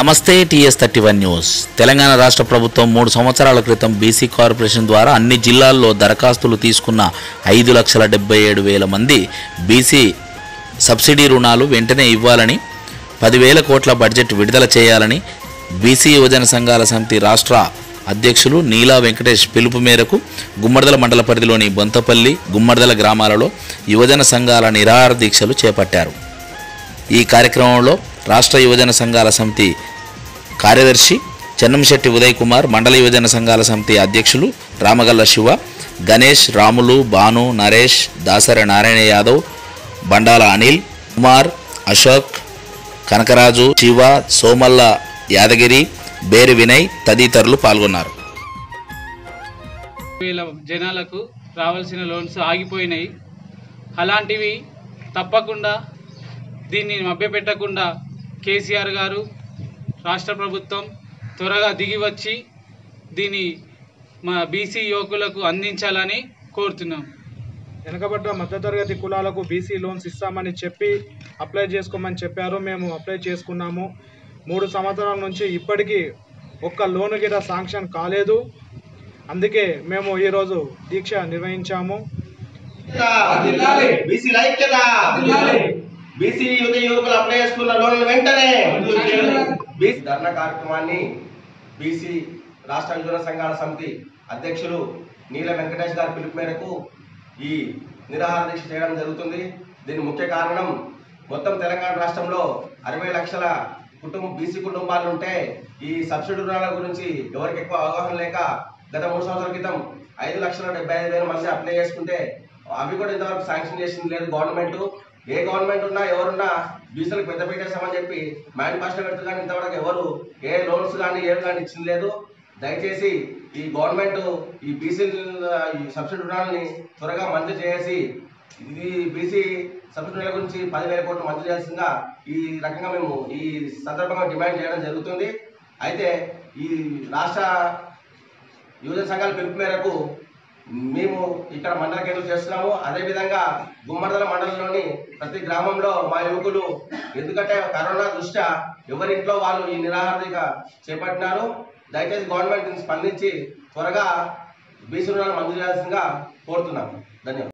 నమస్తే TS thirty one news Telangana రాష్ట్ర ప్రభుత్వం మూడు సంవత్సరాల క్రితం బీసీ కార్పొరేషన్ ద్వారా అన్ని జిల్లాల్లో దరఖాస్తులు తీసుకున్న ఐదు లక్షల డెబ్బై ఏడు వేల మంది బీసీ సబ్సిడీ రుణాలు వెంటనే ఇవ్వాలని పదివేల కోట్ల బడ్జెట్ విడుదల చేయాలని బీసీ యువజన సంఘాల సమితి రాష్ట్ర అధ్యక్షులు నీలా వెంకటేష్ పిలుపు మేరకు గుమ్మడిదల మండల పరిధిలోని బొంతపల్లి గుమ్మడిదల గ్రామాలలో యువజన సంఘాల నిరాహార దీక్షలు చేపట్టారు ఈ కార్యక్రమంలో రాష్ట్ర యువజన సంఘాల సమితి కార్యదర్శి చెన్నంశెట్టి ఉదయ్ కుమార్ మండల యువజన సంఘాల సమితి అధ్యక్షులు రామగల్ల శివ గణేష్ రాములు భాను నరేష్ దాసరి నారాయణ యాదవ్ బండాల అనిల్ కుమార్ అశోక్ కనకరాజు శివ సోమల్ల యాదగిరి బేరి వినయ్ తదితరులు పాల్గొన్నారు వేల జనాలకు రావాల్సిన లోన్స్ ఆగిపోయినాయి అలాంటివి తప్పకుండా దీన్ని మభ్యపెట్టకుండా కేసీఆర్ గారు రాష్ట్ర ప్రభుత్వం త్వరగా దిగి వచ్చి దీన్ని మా బీసీ యువకులకు అందించాలని కోరుతున్నాం వెనుకబడ్డ మధ్యతరగతి కులాలకు బీసీ లోన్స్ ఇస్తామని చెప్పి అప్లై చేసుకోమని చెప్పారు మేము అప్లై చేసుకున్నాము మూడు సంవత్సరాల నుంచి ఇప్పటికీ ఒక్క లోను గిట శాంక్షన్ కాలేదు అందుకే మేము ఈరోజు దీక్ష నిర్వహించాము బీసీ ఐక్యత బీసీ యువత యువకులు అప్లై చేసుకున్న లోన్లు వెంటనే బీసీ ధర్నా కార్యక్రమాన్ని బీసీ రాష్ట్ర యువజన సంఘాల సమితి అధ్యక్షులు నీల వెంకటేష్ గారి పిలుపు మేరకు ఈ నిరాహార దీక్ష చేయడం జరుగుతుంది దీని ముఖ్య కారణం మొత్తం తెలంగాణ రాష్ట్రంలో అరవై లక్షల కుటుంబ బీసీ కుటుంబాలు ఉంటే ఈ సబ్సిడీ రుణాల గురించి ఎవరికి ఎక్కువ అవగాహన లేక గత మూడు సంవత్సరాల క్రితం ఐదు లక్షల డెబ్బై ఐదు వేల మంది అప్లై చేసుకుంటే అవి కూడా ఇంతవరకు శాంక్షన్ చేసింది లేదు గవర్నమెంట్ ఏ గవర్నమెంట్ ఉన్నా ఎవరున్నా బీసీలకు పెద్ద పెట్టేసామని చెప్పి మేనిఫెస్టో పెడుతుంది కానీ ఇంతవరకు ఎవరు ఏ లోన్స్ కానీ ఏమి కానీ ఇచ్చింది లేదు దయచేసి ఈ గవర్నమెంట్ ఈ బీసీ ఈ సబ్సిడీ రుణాలని త్వరగా మంజూరు చేసి ఇది బీసీ సబ్సిడీల గురించి పదివేల కోట్లు మంజూరు చేయాల్సిందిగా ఈ రకంగా మేము ఈ సందర్భంగా డిమాండ్ చేయడం జరుగుతుంది అయితే ఈ రాష్ట్ర యువజన సంఘాల పిలుపు మేరకు మేము ఇక్కడ మండల కేంద్రం చేస్తున్నాము అదేవిధంగా గుమ్మడదల మండలంలోని ప్రతి గ్రామంలో మా యువకులు ఎందుకంటే కరోనా దృష్ట్యా ఎవరింట్లో వాళ్ళు ఈ నిరాహారిక చేపట్టినారు దయచేసి గవర్నమెంట్ దీన్ని స్పందించి త్వరగా బీసీ రుణాలు మంజూరు చేయాల్సిందిగా కోరుతున్నాము ధన్యవాదాలు